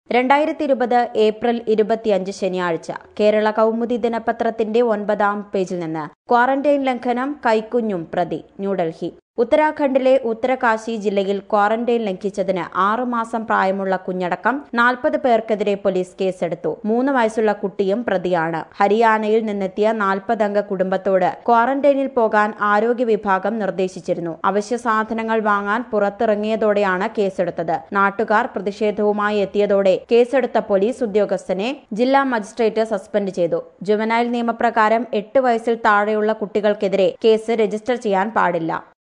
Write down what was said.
രണ്ടായിരത്തി ഇരുപത് ഏപ്രിൽ ഇരുപത്തിയഞ്ച് ശനിയാഴ്ച കേരള കൗമുദി ദിനപത്രത്തിന്റെ ഒൻപതാം പേജിൽ നിന്ന് ക്വാറന്റൈൻ ലംഘനം കൈക്കുഞ്ഞും പ്രതി ന്യൂഡൽഹി ഉത്തരാഖണ്ഡിലെ ഉത്തരകാശി ജില്ലയിൽ ക്വാറന്റൈൻ ലംഘിച്ചതിന് ആറു മാസം പ്രായമുള്ള കുഞ്ഞടക്കം നാൽപ്പത് പേർക്കെതിരെ പോലീസ് കേസെടുത്തു മൂന്ന് വയസ്സുള്ള കുട്ടിയും പ്രതിയാണ് ഹരിയാനയിൽ നിന്നെത്തിയ നാൽപ്പതംഗ കുടുംബത്തോട് ക്വാറന്റൈനിൽ പോകാൻ ആരോഗ്യ വിഭാഗം നിർദ്ദേശിച്ചിരുന്നു അവശ്യ സാധനങ്ങൾ വാങ്ങാൻ പുറത്തിറങ്ങിയതോടെയാണ് കേസെടുത്തത് നാട്ടുകാർ പ്രതിഷേധവുമായി എത്തിയതോടെ കേസെടുത്ത പോലീസ് ഉദ്യോഗസ്ഥനെ ജില്ലാ മജിസ്ട്രേറ്റ് സസ്പെൻഡ് ചെയ്തു ജുവനൈൽ നിയമപ്രകാരം എട്ട് വയസ്സിൽ താഴെയുള്ള കുട്ടികൾക്കെതിരെ കേസ് രജിസ്റ്റർ ചെയ്യാൻ പാടില്ല